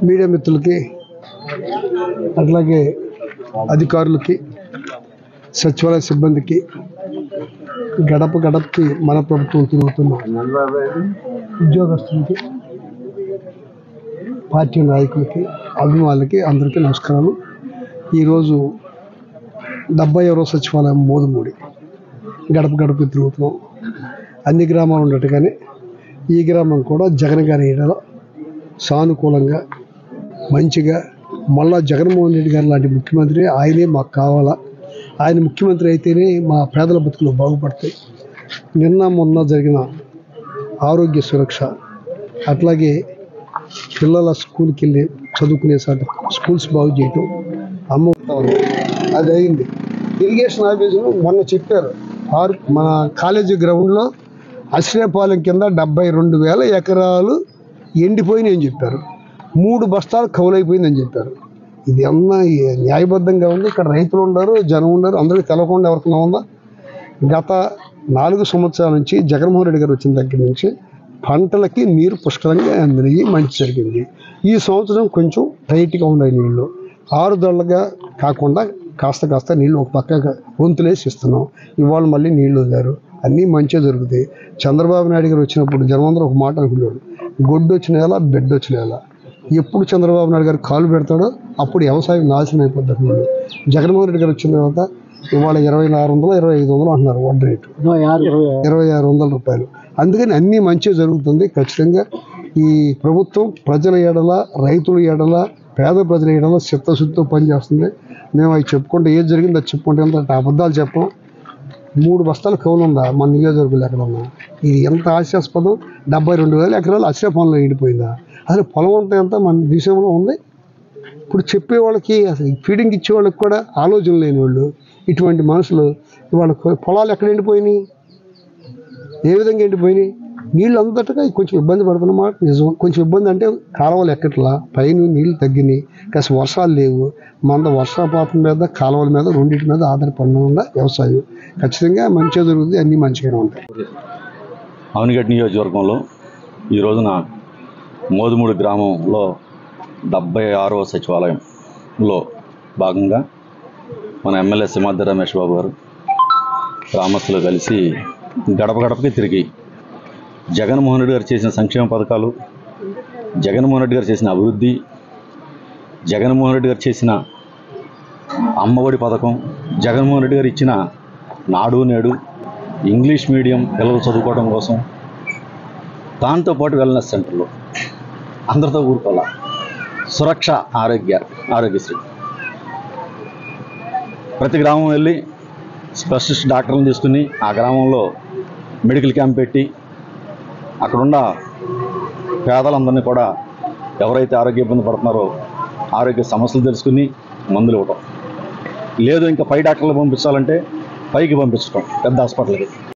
media మిత్రులకి అట్లాగే అధికారులకి సచివాలయ సిబ్బందికి గడప గడపకి మన ప్రభుత్వం తిరుగుతున్న ఉద్యోగస్తులకి పార్టీ నాయకులకి అభిమానులకి అందరికీ నమస్కారాలు ఈరోజు డెబ్బై ఎవరో సచివాలయం మోదుమూడి గడప గడప తిరుగుతున్నాం అన్ని గ్రామాలు ఉన్నట్టుగానే ఈ గ్రామం కూడా జగన్ గారి ఏడలో సానుకూలంగా మంచిగా మళ్ళా జగన్మోహన్ రెడ్డి గారు లాంటి ముఖ్యమంత్రి ఆయనే మాకు కావాలా ఆయన ముఖ్యమంత్రి అయితేనే మా పేదల బతుకులు బాగుపడతాయి నిన్న మొన్న జరిగిన ఆరోగ్య సురక్ష అట్లాగే పిల్లల స్కూల్కి వెళ్ళి చదువుకునే సాటి స్కూల్స్ బాగు చేయటం అమ్మ అది అయింది ఇరిగేషన్ ఆఫీసులు మొన్న చెప్పారు ఆరు మన కాలేజీ గ్రౌండ్లో అశ్రేపాలెం కింద డెబ్బై రెండు వేల ఎకరాలు ఎండిపోయినాయి అని చెప్పారు మూడు బస్తాలు కౌలైపోయిందని చెప్పారు ఇది అన్న న్యాయబద్ధంగా ఉంది ఇక్కడ రైతులు ఉండరు జనం ఉండరు అందరికీ తెలవకుండా ఎవరికైనా ఉందా గత నాలుగు సంవత్సరాల నుంచి జగన్మోహన్ రెడ్డి గారు వచ్చిన దగ్గర నుంచి పంటలకి నీరు పుష్కలంగా అందినవి మంచి జరిగింది ఈ సంవత్సరం కొంచెం టైట్గా ఉన్నాయి నీళ్ళు ఆరుదళ్ళగా కాకుండా కాస్త కాస్త నీళ్ళు ఒక పక్క వంతులేసి ఇస్తున్నాం ఇవాళ మళ్ళీ నీళ్ళు వదిలారు అన్నీ మంచిగా జరుగుతాయి చంద్రబాబు నాయుడు గారు వచ్చినప్పుడు జనమందరూ ఒక మాట అనుకున్నాడు గొడ్డు వచ్చిన వేళ బెడ్ వచ్చిన వేళ ఎప్పుడు చంద్రబాబు నాయుడు గారు కాలు పెడతాడో అప్పుడు వ్యవసాయం నాశనం అయిపోద్ది అంటున్నాడు జగన్మోహన్ రెడ్డి గారు వచ్చిన తర్వాత ఇవాళ ఇరవై ఆరు వందలు ఇరవై ఐదు వందలు అంటున్నారు వడ్డీ రేటు ఇరవై ఆరు వందల రూపాయలు అందుకని అన్నీ మంచిగా జరుగుతుంది ఖచ్చితంగా ఈ ప్రభుత్వం ప్రజల ఎడల రైతుల ఎడల పేద ప్రజల ఎడల చిత్తశుద్ధితో పనిచేస్తుంది మేము అవి చెప్పుకుంటే ఏది జరిగిందో అది చెప్పుకుంటే ఎంత అబద్ధాలు చెప్పం మూడు బస్తాల కౌలు ఉందా మన నియోజకవర్గంలో ఎక్కడ ఉన్నా ఇది ఎంత హాస్యాస్పదం డెబ్బై రెండు వేల ఎకరాలు అసలే పొలంలో ఎండిపోయిందా అసలు పొలం అంతా ఎంత మన దేశంలో ఉంది ఇప్పుడు చెప్పే వాళ్ళకి అసలు ఫీడింగ్ ఇచ్చే వాళ్ళకి కూడా ఆలోచన లేని వాళ్ళు ఇటువంటి మనుషులు వాళ్ళ పొలాలు ఎక్కడ ఎండిపోయినాయి ఏ విధంగా ఎండిపోయినాయి నీళ్ళు అందటగా కొంచెం ఇబ్బంది పడుతున్నమాట నిజం కొంచెం ఇబ్బంది అంటే కాలువలు ఎక్కట్లా పైన నీళ్ళు తగ్గినాయి కాస్త వర్షాలు లేవు మన వర్షపాతం మీద కాలువల మీద రెండింటి మీద ఆధారపడిన వ్యవసాయం ఖచ్చితంగా మంచిగా జరుగుతుంది అన్నీ మంచిగానే ఉంటాయి అవనిగడ్డ నియోజకవర్గంలో ఈ రోజున మోదుమూడి గ్రామంలో డెబ్బై ఆరవ సచివాలయంలో భాగంగా మన ఎమ్మెల్యే సింహాద్రి రమేష్ బాబు గారు గ్రామస్తులు కలిసి గడప గడపకి తిరిగి జగన్మోహన్ రెడ్డి గారు చేసిన సంక్షేమ పథకాలు జగన్మోహన్ రెడ్డి గారు చేసిన అభివృద్ధి జగన్మోహన్ రెడ్డి గారు చేసిన అమ్మఒడి పథకం జగన్మోహన్ రెడ్డి గారు ఇచ్చిన నాడు నేడు ఇంగ్లీష్ మీడియం పిల్లలు చదువుకోవడం కోసం దాంతోపాటు వెల్నెస్ సెంటర్లో అందరితో ఊరుకోవాల సురక్ష ఆరోగ్య ఆరోగ్యశ్రీ ప్రతి గ్రామం వెళ్ళి స్పెషలిస్ట్ డాక్టర్లను తీసుకుని ఆ గ్రామంలో మెడికల్ క్యాంప్ పెట్టి అక్కడున్న పేదలందరినీ కూడా ఎవరైతే ఆరోగ్య ఇబ్బంది పడుతున్నారో ఆరోగ్య సమస్యలు తెలుసుకుని మందులు ఇవ్వటం లేదు ఇంకా పై డాక్టర్లు పంపించాలంటే పైకి పంపించడం పెద్ద హాస్పిటల్కి